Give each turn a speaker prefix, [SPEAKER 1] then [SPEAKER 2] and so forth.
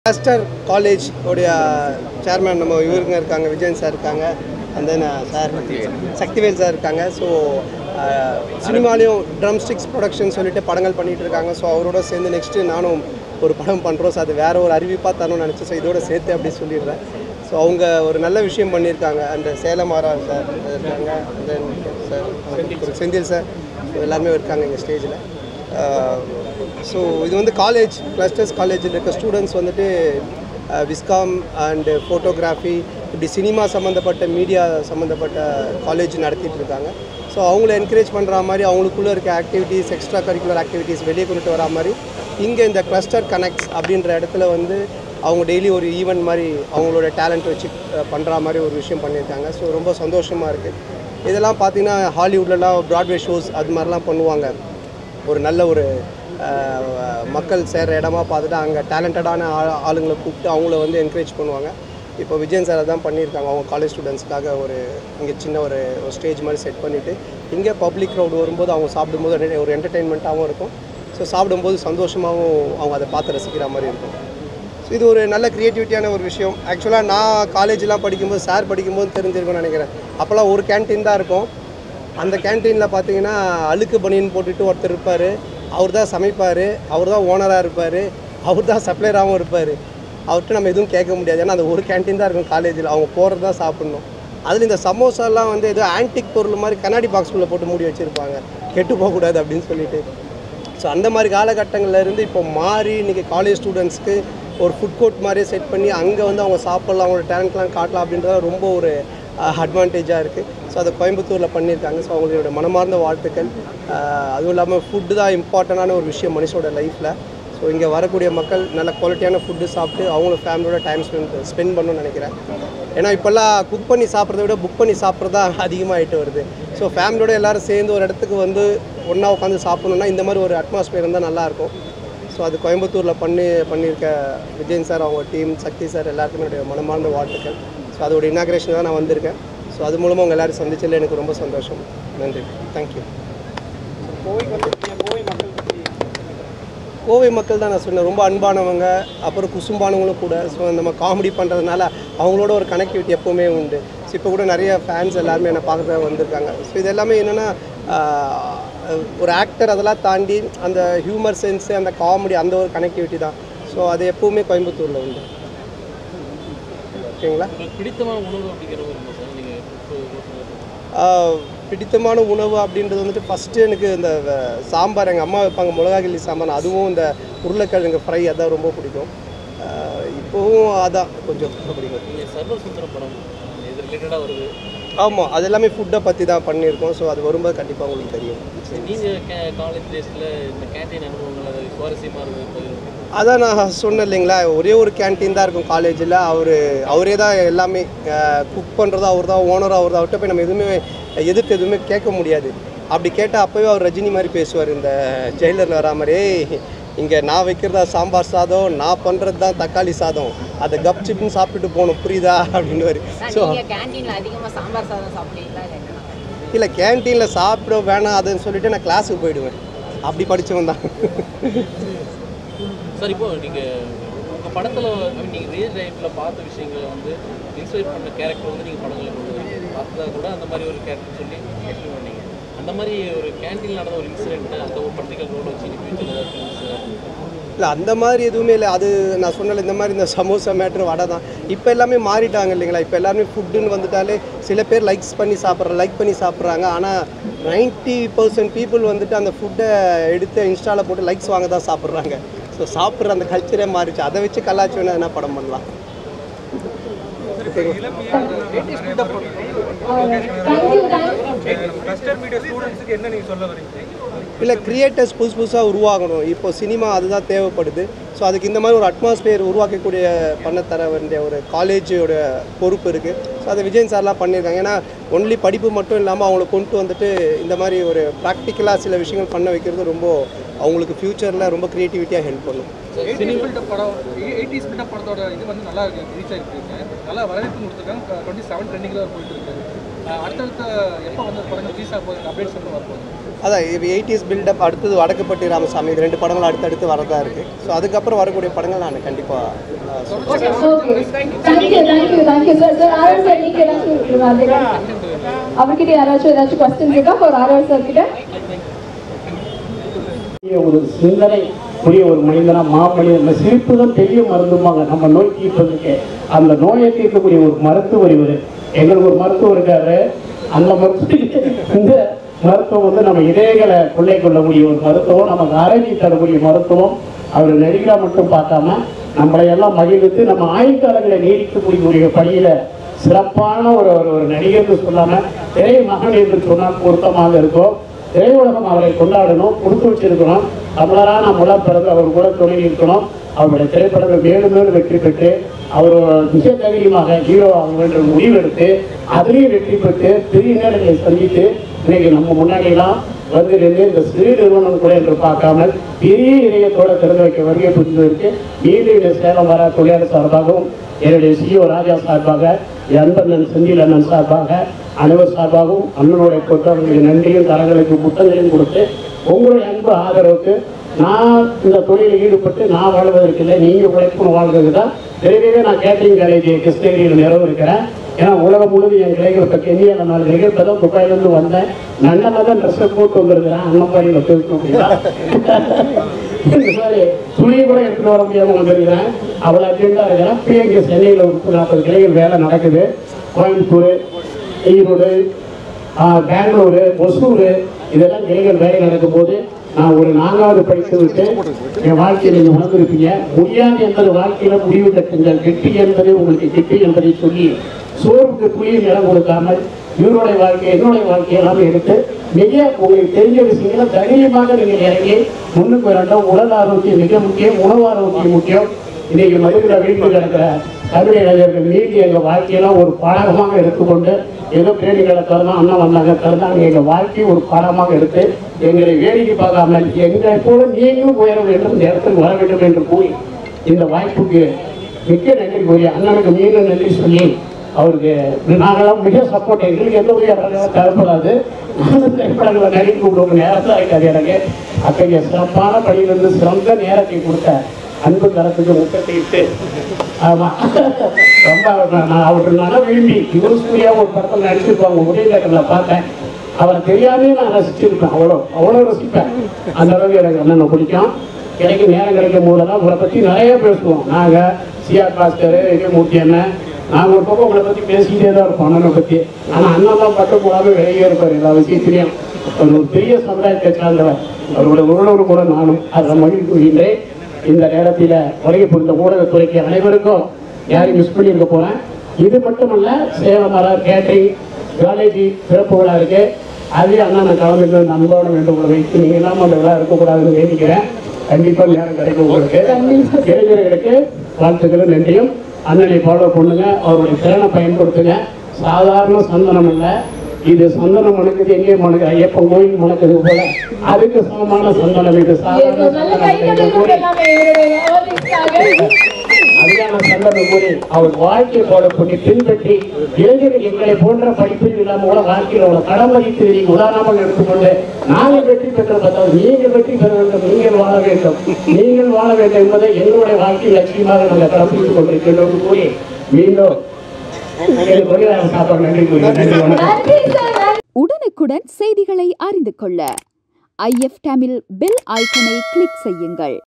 [SPEAKER 1] Master college உடைய chairman நம்ம இவருங்க இருக்காங்க விஜயன் சார் இருக்காங்க and then sir Sakthivel sir இருக்காங்க ஸோ சினிமாலையும் ட்ரம் ஸ்டிக்ஸ் ப்ரொடக்ஷன் சொல்லிட்டு படங்கள் பண்ணிட்டு இருக்காங்க ஸோ அவரோட சேர்ந்து நெக்ஸ்ட்டு நானும் ஒரு படம் பண்ணுறோம் ஸோ அது வேற ஒரு அறிவிப்பாக தரணும்னு நினச்சேன் ஸோ இதோட சேர்த்து அப்படி சொல்லிடுறேன் ஸோ அவங்க ஒரு நல்ல விஷயம் பண்ணியிருக்காங்க அந்த சேலமாரா சார் இருக்காங்க தென் சார் செந்தில் சார் எல்லாருமே இருக்காங்க எங்கள் ஸ்டேஜில் ஸோ இது வந்து காலேஜ் கிளஸ்டர்ஸ் காலேஜில் இருக்க ஸ்டூடெண்ட்ஸ் வந்துட்டு விஸ்காம் அண்டு ஃபோட்டோகிராஃபி இப்படி சினிமா சம்மந்தப்பட்ட மீடியா சம்மந்தப்பட்ட காலேஜ் நடத்திட்டு இருக்காங்க ஸோ அவங்கள என்கரேஜ் பண்ணுற மாதிரி அவங்களுக்குள்ளே இருக்க ஆக்டிவிட்டீஸ் எக்ஸ்ட்ரா கரிக்குலர் ஆக்டிவிட்டீஸ் வெளியே கொண்டுட்டு வரா மாதிரி இங்கே இந்த கிளஸ்டர் கனெக்ட்ஸ் அப்படின்ற இடத்துல வந்து அவங்க டெய்லி ஒரு ஈவெண்ட் மாதிரி அவங்களோட டேலண்ட் வச்சு பண்ணுற மாதிரி ஒரு விஷயம் பண்ணியிருக்காங்க ஸோ ரொம்ப சந்தோஷமாக இருக்குது இதெல்லாம் பார்த்தீங்கன்னா ஹாலிவுட்லலாம் ப்ராட்வே ஷோஸ் அது மாதிரிலாம் பண்ணுவாங்க ஒரு நல்ல ஒரு அஹ், மக்கள் சேர்கிற இடமா பார்த்துட்டு அங்கே டேலண்டடான ஆளுங்களை கூப்பிட்டு அவங்கள வந்து என்கரேஜ் பண்ணுவாங்க இப்போ விஜயன் சார் தான் பண்ணியிருக்காங்க அவங்க காலேஜ் ஸ்டூடெண்ட்ஸ்க்காக ஒரு இங்கே சின்ன ஒரு ஒரு ஸ்டேஜ் மாதிரி செட் பண்ணிவிட்டு இங்கே பப்ளிக் க்ரௌட் வரும்போது அவங்க சாப்பிடும்போது ஒரு- ஒரு என்டர்டெயின்மெண்ட்டாகவும் இருக்கும் ஸோ சாப்பிடும்போது சந்தோஷமாகவும் அவங்க அதை பார்த்து ரசிக்கிற மாதிரி இருக்கும் ஸோ இது ஒரு நல்ல க்ரியேட்டிவிட்டியான ஒரு விஷயம் ஆக்சுவலாக நான் காலேஜ்லாம் படிக்கும்போது சார் படிக்கும்போது தெரிஞ்சிருக்கும்னு நினைக்கிறேன் அப்போல்லாம் ஒரு கேன்டீன் தான் இருக்கும் அந்த கேன்டீனில் பார்த்தீங்கன்னா அழுக்கு பனியன் போட்டுட்டு ஒருத்தர் இருப்பார் அவர் தான் சமைப்பார் அவர் தான் ஓனராக இருப்பார் அவர் தான் சப்ளையராகவும் இருப்பார் அவர்கிட்ட நம்ம எதுவும் கேட்க முடியாது ஏன்னா அந்த ஒரு கேன்டீன் தான் இருக்கும் காலேஜில் அவங்க போகிறது தான் சாப்பிட்ணும் அதில் இந்த சமோசாலாம் வந்து ஏதோ ஆன்டிக் பொருள் மாதிரி கண்ணாடி பாக்ஸ்குள்ளே போட்டு மூடி வச்சுருப்பாங்க கெட்டு போகக்கூடாது அப்படின்னு சொல்லிட்டு ஸோ அந்த மாதிரி காலகட்டங்கள்ல இருந்து இப்போ மாறி இன்றைக்கி காலேஜ் ஸ்டூடெண்ட்ஸ்க்கு ஒரு ஃபுட் கோர்ட் மாதிரியே செட் பண்ணி அங்கே வந்து அவங்க சாப்பிட்லாம் அவங்களோட டேலண்ட்லாம் காட்டலாம் அப்படின்றது ரொம்ப ஒரு அட்வான்டேஜாக இருக்குது ஸோ அதை கோயம்புத்தூரில் பண்ணியிருக்காங்க ஸோ அவங்களோட மனமார்ந்த வாழ்த்துக்கள் அஹ் அதுவும் இல்லாமல் ஃபுட்டு தான் இம்பார்ட்டண்டான ஒரு விஷயம் மனுஷனோட லைஃப்பில் ஸோ இங்கே வரக்கூடிய மக்கள் நல்ல குவாலிட்டியான ஃபுட்டு சாப்பிட்டு அவங்கள ஃபேமிலியோட டைம் ஸ்பெண்ட் ஸ்பெண்ட் பண்ணணும்னு நினைக்கிறேன் ஏன்னா இப்போல்லாம் குக் பண்ணி சாப்பிட்றத விட புக் பண்ணி சாப்பிட்றது தான் அதிகமாகிட்டு வருது ஸோ ஃபேமிலியோட எல்லாரும் சேர்ந்து ஒரு இடத்துக்கு வந்து ஒன்றா உட்காந்து சாப்பிடணுன்னா இந்த மாதிரி ஒரு அட்மாஸ்பியர் இருந்தால் நல்லாயிருக்கும் ஸோ அது கோயம்புத்தூரில் பண்ணி பண்ணியிருக்க விஜயன் சார் அவங்க டீம் சக்தி சார் எல்லாருக்குமே என்னுடைய மனமார்ந்த வாழ்த்துக்கள் ஸோ அதோட இனாகிரேஷன் தான் நான் வந்திருக்கேன் ஸோ அது மூலமாக உங்கள் எல்லாரும் சந்திச்சதில் எனக்கு ரொம்ப சந்தோஷம் நன்றி தேங்க்யூ கோவை மக்கள் தான் நான் சொன்னேன் ரொம்ப அன்பானவங்க அப்புறம் குசும்பானவங்களும் கூட ஸோ நம்ம காமெடி பண்ணுறதுனால அவங்களோட ஒரு கனெக்டிவிட்டி எப்போவுமே உண்டு ஸோ இப்போ கூட நிறைய ஃபேன்ஸ் எல்லாருமே என்னை பார்க்குறதுக்கு வந்திருக்காங்க ஸோ இது எல்லாமே என்னென்னா ஒரு ஆக்டர் அதெல்லாம் தாண்டி அந்த ஹியூமர் சென்ஸு அந்த காமெடி அந்த ஒரு கனெக்டிவிட்டி தான் ஸோ அது எப்போவுமே கோயம்புத்தூரில் உண்டு ஓகேங்களா
[SPEAKER 2] உங்களுக்கு பிடித்தமான உணவு அப்படிங்கிற ஒரு சார் நீங்கள்
[SPEAKER 1] ஆஹ் பிடித்தமான உணவு அப்படின்றது வந்துட்டு ஃபஸ்ட்டு எனக்கு இந்த வ- சாம்பார் எங்கள் அம்மா வைப்பாங்க மிளகா கிள்ளி சாம்பார் அதுவும் இந்த உருளைக்கிழங்கு ஃப்ரை அதான் ரொம்ப பிடிக்கும் ஆஹ் இப்போவும் அதான் கொஞ்சம் பிடிக்கும்
[SPEAKER 2] நீங்கள் சர்வர் சுந்தரம் படம் இது ரிலேட்டடாக வருது
[SPEAKER 1] ஆமாம் அது எல்லாமே ஃபுட்டை பற்றி தான் பண்ணியிருக்கோம் ஸோ அது வரும்போது கண்டிப்பாக உங்களுக்கு தெரியும்
[SPEAKER 2] நீங்கள் கே காலேஜ் டேஸில் இந்த கேண்டீன் அனுபவங்கள் அது சுவாரஸ்யமாக இருந்தது
[SPEAKER 1] அதான் நான் சொன்னேன் இல்லைங்களா ஒரே ஒரு கேன்டீன் தான் இருக்கும் காலேஜில் அவர் அவரே தான் எல்லாமே குக் பண்ணுறது அவர் தான் ஓனர் அவர் தான் அவர்கிட்ட போய் நம்ம எதுவுமே எதிர்த்து எதுவுமே கேட்க முடியாது அப்படி கேட்டால் அப்போவே அவர் ரஜினி மாதிரி பேசுவார் இந்த ஜெயிலரில் வரா மாதிரி "ஏய், இங்கே நான் வைக்கிறதா சாம்பார் சாதம் நான் பண்ணுறது தான் தக்காளி சாதம் அதை கப் சிப்னு சாப்பிட்டுட்டு போகணும் புரியுதா அப்படின்னு ஸோ
[SPEAKER 3] நீங்க கேண்டீன்ல அதிகமா சாம்பார் சாதம் சாப்பிடுவீங்களா இல்ல என்னன்னா?
[SPEAKER 1] இல்லை கேன்டீனில் சாப்பிட வேணாம் அதுன்னு சொல்லிட்டு நான் கிளாஸுக்கு போயிடுவேன் அப்படி படித்தவன் தான்
[SPEAKER 2] சார் இப்போ நீங்கள் உங்கள் படத்தில் நீங்கள் ரியல் லைஃப்பில் பார்த்த விஷயங்களை வந்து இன்ஸ்பைர் பண்ண கேரக்டர் வந்து நீங்கள் படங்களில் கொண்டு வரீங்க பார்த்தா கூட அந்த மாதிரி ஒரு கேரக்டர் சொல்லி எக்ஸ்பிளைன் பண்ணீங்க அந்த மாதிரி ஒரு கேண்டீன் நடந்த ஒரு இன்சிடென்ட் அந்த ஒரு பர்டிகுலர் ரோல் வச்சு ஃபியூச்சர் ஏதாவது films,
[SPEAKER 1] இல்லை அந்த மாதிரி எதுவுமே இல்லை அது நான் சொன்னல இந்த மாதிரி இந்த சமோசா மேட்ரு வடை தான் இப்போ எல்லாமே மாறிட்டாங்க இல்லைங்களா இப்போ எல்லாருமே ஃபுட்டுன்னு வந்துட்டாலே சில பேர் லைக்ஸ் பண்ணி சாப்பிட்ற லைக் பண்ணி சாப்பிட்றாங்க ஆனால் நைன்ட்டி பர்சன்ட் பீப்புள் வந்துட்டு அந்த ஃபுட்டை எடுத்து இன்ஸ்டாவில் போட்டு லைக்ஸ் வாங்க தான் சாப்பிட்றாங்க ஸோ சாப்பிட்ற அந்த கல்ச்சரே மாறிச்சு அதை வச்சு கலாச்சி வேணா என்ன படம் பண்ணலாம்
[SPEAKER 4] கஸ்டர் மீடியா ஸ்டூடெண்ட்ஸுக்கு என்ன நீங்கள் சொல்ல வரீங்க
[SPEAKER 1] இல்லை கிரியேட்டர்ஸ் புதுசு புதுசாக உருவாகணும் இப்போ சினிமா அதுதான் தேவைப்படுது ஸோ அதுக்கு இந்த மாதிரி ஒரு அட்மாஸ்பியர் உருவாக்கக்கூடிய பண்ண தர வேண்டிய ஒரு காலேஜோட பொறுப்பு இருக்குது ஸோ அதை விஜயன் சார்லாம் பண்ணியிருக்காங்க ஏன்னா ஒன்லி படிப்பு மட்டும் இல்லாமல் அவங்கள கொண்டு வந்துட்டு இந்த மாதிரி ஒரு ப்ராக்டிக்கலாக சில விஷயங்கள் பண்ண வைக்கிறது ரொம்ப அவங்களுக்கு ஃப்யூச்சரில் ரொம்ப க்ரியேட்டிவிட்டியாக ஹெல்ப் பண்ணும்
[SPEAKER 4] எயிட்டிஸ் பில்டப் படம் எயிட்டிஸ் பில்டப் படத்தோட இது வந்து நல்லா இருக்கு ரீச் ஆகிருக்கு நல்லா வரவேற்பு கொடுத்துருக்காங்க டுவெண்ட்டி செவன் ட்ரெண்டிங்கில் போயிட்டு இருக்கு அஹ் அடுத்தடுத்த எப்போ வந்து படங்கள் ரிலீஸ் ஆக போகுது அப்டேட்ஸ் வந்து வரப்போகுது
[SPEAKER 1] அதான் இப்போ எயிட்டிஸ் பில்டப் அடுத்தது வடக்குப்பட்டி ராமசாமி இது ரெண்டு படங்கள் அடுத்தடுத்து வரதா இருக்குது ஸோ அதுக்கப்புறம் வரக்கூடிய படங்கள் நான் கண்டிப்பாக
[SPEAKER 5] Okay, thank you, thank you, thank you, sir. Sir, R R sir நீங்க ஏதாச்சும் வந்தீங்க அவர்கிட்ட யாராச்சும் ஏதாச்சும் கொஸ்டின் இருக்கா ஃபார் ஆர்ஆர் சார் கிட்ட
[SPEAKER 6] பெரிய ஒரு சிந்தனை உரிய ஒரு மனிதனா மாமனிதன் இந்த சிரிப்பு தான் பெரிய மருந்துமாங்க நம்ம நோய் தீர்ப்பதற்கு அந்த நோயை தீர்க்கக்கூடிய ஒரு மருத்துவர் இவர் எங்களுக்கு ஒரு மருத்துவர் இருக்காரு அந்த மருத்துவ இந்த மருத்துவம் வந்து நம்ம இதயங்களை கொள்ளை கொள்ளக்கூடிய ஒரு மருத்துவம் நமக்கு ஆரோக்கிய தரக்கூடிய மருத்துவம் அவர் நடிகரா மட்டும் பார்க்காம நம்மளை எல்லாம் மகிழ்வித்து நம்ம ஆயுட்காலங்களை நீடிக்கக்கூடிய ஒரு பணியில சிறப்பான ஒரு ஒரு ஒரு நடிகர்னு சொல்லாம திரை மகன் என்று சொன்னால் பொருத்தமாக இருக்கும் திரையுலகம் அவரை கொண்டாடணும் கொடுத்து வச்சிருக்கணும் தமிழரா நாம் உலக பிறந்து அவர் கூட தொழில் இருக்கணும் அவருடைய திரைப்படங்கள் மேலும் மேலும் வெற்றி பெற்று அவர் மிக தைரியமாக ஹீரோ ஆகும் என்ற முடிவெடுத்து அதிலையும் வெற்றி பெற்று பெரிய நேரங்களை சந்தித்து இன்னைக்கு நம்ம முன்னாடியெல்லாம் வந்து நின்று இந்த சிறு நிறுவனம் கூட என்று பார்க்காமல் பெரிய இதயத்தோட திறந்து வைக்க வருகை புரிந்ததற்கு மீண்டும் இந்த சேலம் வர தொழிலாளர் சார்பாகவும் என்னுடைய சிஓ ராஜா சார்பாக என் அன்பண்ணன் செந்தில் அண்ணன் சார்பாக அனைவர் சார்பாகவும் அண்ணனுடைய பொறுத்தவர்களுக்கு நன்றியும் தரங்களுக்கு புத்தகங்களையும் கொடுத்து உங்களுடைய அன்பு ஆதரவுக்கு நான் இந்த தொழிலில் ஈடுபட்டு நான் வாழ்வதற்கு இல்லை நீங்கள் உழைப்புன்னு வாழ்றதுக்கு தான் விரைவிலே நான் கேட்டரிங் காலேஜ் கிருஷ்ணகிரியில் நிறைவு இருக்கிறேன் ஏன்னா உலகம் முழுவதும் என் கிளைகள் இப்போ கென்யாவில் நாலு கிளைகள் இப்போ தான் துபாயிலேருந்து வந்தேன் நல்லதாக தான் ட்ரெஸ்ஸை போட்டு வந்திருக்கிறேன் அன்னப்பாடியில் பேசணும் அப்படின்னா இந்த மாதிரி துணி கூட எடுத்துட்டு வர முடியாம வந்திருக்கிறேன் அவ்வளோ அர்ஜென்ட்டாக இருக்கிறேன் இப்போ இங்கே சென்னையில் ஒரு முப்பது நாற்பது கிளைகள் வேலை நடக்குது கோயம்புத்தூர் ஈரோடு ஆ, பெங்களூரு ஒசூர் இதெல்லாம் கிளைகள் வேலை நடக்கும் போது நான் ஒரு நான்காவது படித்து விட்டு என் வாழ்க்கையை நீங்கள் உணர்ந்திருப்பீங்க முடியாது என்பது வாழ்க்கையில முடிவு கட்டுங்கள் கெட்டி என்பது உங்களுக்கு கெட்டி என்பதை சொல்லி சோர்வுக்கு புளியும் இடம் கொடுக்காமல் இவருடைய வாழ்க்கை என்னுடைய வாழ்க்கை எல்லாமே எடுத்து மிக உங்களுக்கு தெரிஞ்ச விஷயங்களை தைரியமாக நீங்கள் இறங்கி முன்னுக்கு வரட்டும் உடல் ஆரோக்கியம் மிக முக்கியம் உணவு ஆரோக்கியம் முக்கியம் இன்னைக்கு மதுரையில் வீட்டில் கிடக்கிற தமிழ் இளைஞர்கள் மீதி எங்கள் வாழ்க்கையெல்லாம் ஒரு பாடகமாக எடுத்துக்கொண்டு ஏதோ பேடிகளை திறந்தா அண்ணா வந்தாங்க திறந்தாங்க எங்கள் வாழ்க்கையை ஒரு பாடமாக எடுத்து எங்களை வேடிக்கை பார்க்காமல் எங்களை போல நீங்களும் உயர வேண்டும் இந்த இடத்துக்கு வர வேண்டும் என்று கூறி இந்த வாய்ப்புக்கு மிக்க நன்றி கூறி அண்ணனுக்கு மீண்டும் நன்றி சொல்லி அவருக்கு நாங்களாம் மிக சப்போர்ட் எங்களுக்கு எந்த உதவி தரப்படாது நானும் திரைப்படங்களை நடிக்க கூப்பிடுவோம் நேரத்தில் ஆகிட்டாது எனக்கு அத்தகைய சிறப்பான பணியிலிருந்து சிறந்த நேரத்தை கொடுத்த அன்பு கரத்துக்கு முட்டத்தை இட்டு ஆமா ரொம்ப நான் நான் அவருக்கு நல்லா விரும்பி இவர் சூர்யா ஒரு படத்தில் நடிச்சிருப்பாங்க உதய தேட்டரில் பார்த்தேன் அவரை தெரியாமே நான் ரசிச்சிருப்பேன் அவ்வளோ அவ்வளோ ரசிப்பேன் அந்த அளவுக்கு எனக்கு அண்ணனை பிடிக்கும் கிடைக்கும் நேரம் கிடைக்கும் போதெல்லாம் உங்களை பற்றி நிறைய பேசுவோம் நாங்கள் சிஆர் பாஸ்கர் விஜயமூர்த்தி அண்ணன் நாங்கள் ஒரு பக்கம் உங்களை பற்றி பேசிக்கிட்டே தான் இருப்போம் அண்ணனை பற்றி ஆனால் அண்ணன் தான் பட்டு போடாமல் வெளியே இருப்பார் எல்லா விஷயத்திலையும் அவர் ஒரு பெரிய சமுதாயத்தை சார்ந்தவர் அவரோட உறவு கூட நானும் அதை மகிழ்வுகின்றேன் இந்த நேரத்தில் வருகை புரிந்த ஊடகத்துறைக்கு அனைவருக்கும் யாரையும் மிஸ் பண்ணியிருக்க போகிறேன் இது மட்டுமல்ல சேலம் மலர் கேட்டரிங் காலேஜ் சிறப்பு விழா இருக்கு அதையும் அண்ணா நான் கலந்துட்டு நண்போட வேண்டுகோளை வைத்து நீங்கள் இல்லாமல் அந்த விழா இருக்கக்கூடாதுன்னு வேண்டிக்கிறேன் கண்டிப்பாக நேரம் கிடைக்கும் உங்களுக்கு இளைஞர்களுக்கு வாழ்த்துக்களும் நன்றியும் அண்ணனை ஃபாலோ பண்ணுங்க அவருடைய திறனை பயன்படுத்துங்க சாதாரண சந்தனம் இல்லை இது சந்தனம் மணக்குது எங்கே மணக்கு ஐயப்பன் கோயில் மணக்குது போல அதுக்கு சமமான சந்தனம் இது சாதாரண
[SPEAKER 5] நல்ல
[SPEAKER 6] சந்தனம்
[SPEAKER 5] கைகளை
[SPEAKER 6] என்று கூறி
[SPEAKER 5] கொடுக்கலாமே இவருடைய ஆர்டிஸ்டாக
[SPEAKER 6] அதுக்கான சந்தனம் கூறி அவர் வாழ்க்கை போல பண்ணி பின்பற்றி இளைஞர்கள் எங்களை போன்ற படிப்பில் இல்லாமல் கூட வாழ்க்கையில் உள்ள கடமதித்து நீங்கள் உதாரணமாக எடுத்துக்கொண்டு நாங்கள் வெற்றி பெற்ற பார்த்தால் நீங்கள் வெற்றி பெற வேண்டும் நீங்கள் வாழ வேண்டும் நீங்கள் வாழ வேண்டும் என்பதை எங்களுடைய வாழ்க்கை லட்சியமாக நாங்கள் கடைபிடித்துக் கொண்டிருக்கின்றோம் என்று கூறி மீண்டும் எங்கள் தொழிலாளர் சாப்பாடு நன்றி கூறி நன்றி வணக்கம்
[SPEAKER 5] நன்றி சார்
[SPEAKER 7] உடனுக்குடன் செய்திகளை அறிந்து கொள்ள ஐஎஃப் தமிழ் பெல் ஐக்கனை கிளிக் செய்யுங்கள்